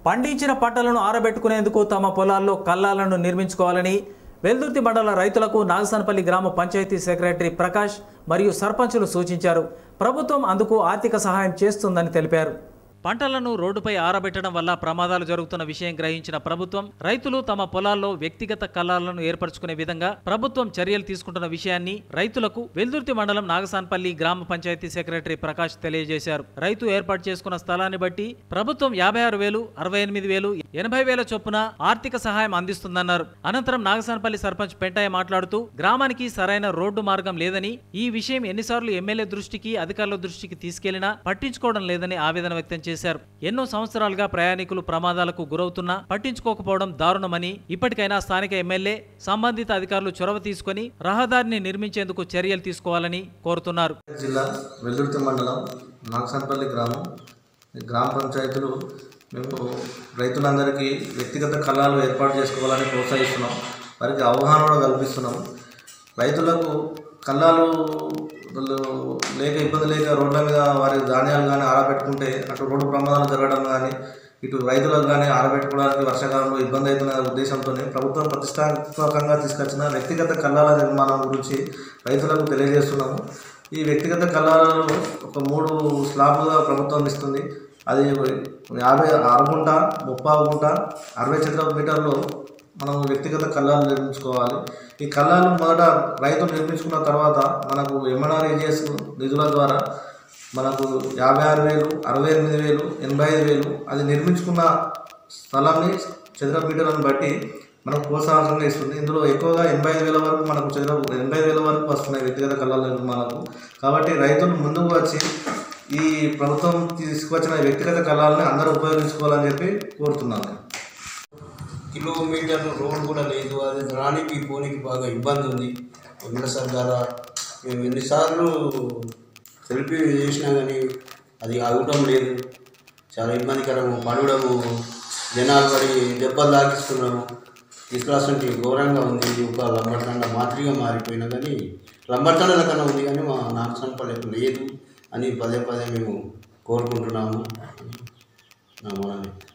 పండించిన పంటలను ఆరబెట్టుకునేందుకు తమ పొలాల్లో కల్లాలను నిర్మించుకోవాలని వెల్దుర్తి మండల రైతులకు నాగసనపల్లి గ్రామ పంచాయతీ సెక్రటరీ ప్రకాష్ మరియు సర్పంచులు సూచించారు ప్రభుత్వం అందుకు ఆర్థిక సహాయం చేస్తుందని తెలిపారు పంటలను రోడ్డుపై ఆరబెట్టడం వల్ల ప్రమాదాలు జరుగుతున్న విషయం గ్రహించిన ప్రభుత్వం రైతులు తమ పొలాల్లో వ్యక్తిగత కల్లాలను ఏర్పరచుకునే విధంగా ప్రభుత్వం చర్యలు తీసుకుంటున్న విషయాన్ని రైతులకు వెల్దుర్తి మండలం నాగసాన్పల్లి గ్రామ పంచాయతీ సెక్రటరీ ప్రకాష్ తెలియజేశారు రైతు ఏర్పాటు చేసుకున్న స్థలాన్ని బట్టి ప్రభుత్వం యాభై ఆరు వేలు అరవై ఎనిమిది వేలు ఎనభై వేల చొప్పున ఆర్థిక సహాయం అందిస్తుందన్నారు అనంతరం నాగసాన్పల్లి సర్పంచ్ పెంటయ్య మాట్లాడుతూ గ్రామానికి సరైన రోడ్డు మార్గం లేదని ఈ విషయం ఎన్నిసార్లు ఎమ్మెల్యే దృష్టికి అధికారుల దృష్టికి తీసుకెళ్లినా పట్టించుకోవడం లేదని ఆవేదన వ్యక్తం చేశారు ఎన్నో సంవత్సరాలుగా ప్రయాణికులు ప్రమాదాలకు గురవుతున్నా పట్టించుకోకపోవడం దారుణమని ఇప్పటికైనా స్థానిక ఎమ్మెల్యే సంబంధిత అధికారులు చొరవ తీసుకుని రహదారిని నిర్మించేందుకు చర్యలు తీసుకోవాలని కోరుతున్నారు జిల్లా వెల్దుర్తి మండలం నాగసన్పల్లి గ్రామం ఈ గ్రామ పంచాయతీలు మేము రైతులందరికీ వ్యక్తిగత కళాలు ఏర్పాటు చేసుకోవాలని ప్రోత్సహిస్తున్నాం వారికి అవగాహన కూడా కల్పిస్తున్నాం రైతులకు కళ్ళాలు వాళ్ళు లేక ఇబ్బంది లేక రోడ్ల మీద వారి ధాన్యాలు కానీ ఆరబెట్టుకుంటే అటు రోడ్డు ప్రమాదాలు జరగడం కానీ ఇటు రైతులకు కానీ ఆరబెట్టుకోవడానికి వర్షాకాలంలో ఇబ్బంది అవుతున్న ఉద్దేశంతో ప్రభుత్వం ప్రతిష్టాత్మకంగా తీసుకొచ్చిన వ్యక్తిగత కళ్ళాల నిర్మాణం గురించి రైతులకు తెలియజేస్తున్నాము ఈ వ్యక్తిగత కళాలను ఒక మూడు స్లాబ్లుగా ప్రభుత్వం ఇస్తుంది అది యాభై ఆరు గుంట ముప్పై గుంట అరవై చదరపు మీటర్లు మనం వ్యక్తిగత కళ్ళాలు నిర్మించుకోవాలి ఈ కళ్ళాలు మొదట రైతు నిర్మించుకున్న తర్వాత మనకు ఎంఎన్ఆర్ఈజిఎస్ నిధుల ద్వారా మనకు యాభై ఆరు వేలు అరవై ఎనిమిది వేలు ఎనభై ఐదు వేలు అది నిర్మించుకున్న స్థలాన్ని చదరపు మీటర్లను బట్టి మనకు ప్రోత్సాహంగా ఇస్తుంది ఇందులో ఎక్కువగా ఎనభై ఐదు వేల వరకు మనకు చదరపు ఎనభై ఐదు వేల వరకు వస్తున్నాయి వ్యక్తిగత కళాల నిర్మాణాలకు కాబట్టి రైతులు ముందుకు వచ్చి ఈ ప్రభుత్వం తీసుకొచ్చిన వ్యక్తిగత కళాలని అందరూ ఉపయోగించుకోవాలని చెప్పి కోరుతున్నాను కిలోమీటర్ రోడ్ కూడా లేదు అది రానికి పోనీకి బాగా ఇబ్బంది ఉంది వెంకటేశ్వర ద్వారా మేము ఎన్నిసార్లు సెల్ఫీ చేసినా కానీ అది ఆగటం లేదు చాలా ఇబ్బందికరము పడవడము జనాలు పడి దెబ్బలు తాకిస్తున్నాము తీసుకురాస్తుంటే ఘోరంగా ఉంది ఇది ఒక లంబర్తండ మాదిరిగా మారిపోయినా కానీ లంబర్తండల కన్నా ఉంది కానీ మా నాగసంపల్లికి లేదు అని పదే పదే మేము కోరుకుంటున్నాము నా మనని